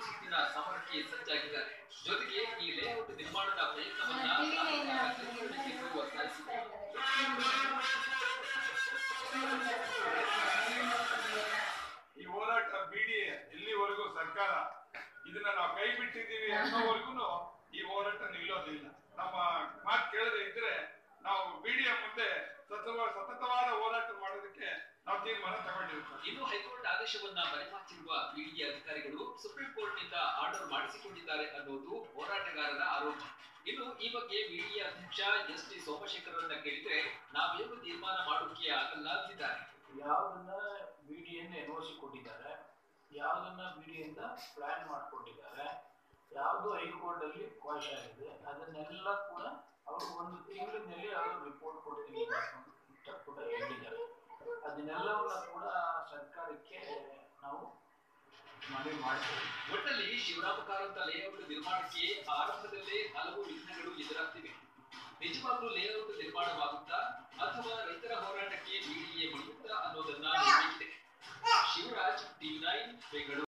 ಸುತ್ತಿನ ಸಮರಕ್ಕೆ ಸಜ್ಜಾಗಿದ್ದಾರೆ ಜೊತೆಗೆ ಈ ಲೇಔಟ್ ನಿರ್ಮಾಣದ ಪ್ರಯತ್ನವನ್ನ ಕೈಗೊಳ್ಳಬೇಕೆಂದು ಒತ್ತಾಯಿಸಿದ್ದಾರೆ ಈ ಹೋರಾಟ ಬಿಡಿ ಎಲ್ಲಿವರೆಗೂ ಸರ್ಕಾರ ಇದನ್ನ ನಾವು ಕೈ ಬಿಟ್ಟಿದ್ದೀವಿ ಅನ್ನೋವರೆಗೂ ಈ ಹೋರಾಟ ನಿಲ್ಲೋದಿಲ್ಲ ನಮ್ಮ ಮಾತು ಕೇಳದೆ ಇದ್ರೆ ನಾವು ಬಿಡಿಯ ಮುಂದೆ ಸತತ ಸತತವಾದ ಹೋರಾಟ ಮಾಡೋದಕ್ಕೆ ನಾವು ತೀರ್ಮಾನ ತಗೊಂಡಿರ್ತೀವಿ ಇನ್ನು ಹೈಕೋರ್ಟ್ ಆದೇಶವನ್ನ ಮರೆಮಾಚಿರುವ ಬಿಡಿಎ ಅಧಿಕಾರಿಗಳು ಸುಪ್ರೀಂ ಕೋರ್ಟ್ ನಿಂದ ಆರ್ಡರ್ ಮಾಡಿಸಿಕೊಂಡಿದ್ದಾರೆ ಅನ್ನೋದು ಹೋರಾಟಗಾರರ ಆರೋಪ ಇನ್ನು ಈ ಬಗ್ಗೆ ಬಿಡಿಎ ಅಧ್ಯಕ್ಷ ಎಸ್ ಟಿ ಸೋಮಶೇಖರನ್ನ ಕೇಳಿದ್ರೆ ನಾವೇನು ತೀರ್ಮಾನ ಮಾಡೋಕೆ ಆಗಲ್ಲ ಅಂತಿದ್ದಾರೆ ಯಾವ್ದನ್ನ ಬಿಡಿಯನ್ನು ಎನ್ ಸಿ ಕೊಟ್ಟಿದ್ದಾರೆ ಯಾವ್ದನ್ನ ಬಿಡಿಯಿಂದ ಪ್ಲಾನ್ ಮಾಡ್ಕೊಟ್ಟಿದ್ದಾರೆ ಯಾವುದು ಹೈಕೋರ್ಟ್ ಅಲ್ಲಿ ಕ್ವಾಶ್ ಆಗಿದೆ ಅದನ್ನೆಲ್ಲ ಕೂಡ ಅವರು ಒಂದು ತಿಂಗಳಿನಲ್ಲಿ ಅವರು ರಿಪೋರ್ಟ್ ಕೊಡ್ತೀನಿ ಅಂತ ಕೂಡ ಹೇಳಿದ್ದಾರೆ ಅದನ್ನೆಲ್ಲವನ್ನ ಕೂಡ ಸರ್ಕಾರಕ್ಕೆ ನಾವು ಮನವಿ ಮಾಡ್ತೇವೆ ಒಟ್ಟಲ್ಲಿ ಶಿವರಾಮ ಕಾರಂತ ಲೇಔಟ್ ನಿರ್ಮಾಣಕ್ಕೆ ಆರಂಭದಲ್ಲೇ ಹಲವು ವಿಘ್ನಗಳು ಎದುರಾಗ್ತಿವೆ ನಿಜವಾಗ್ಲೂ ಲೇಔಟ್ ನಿರ್ಮಾಣವಾಗುತ್ತಾ ಅಥವಾ ರೈತರ ಹೋರಾಟಕ್ಕೆ ಬಿಡಿಎ ಮಣಿಯುತ್ತಾ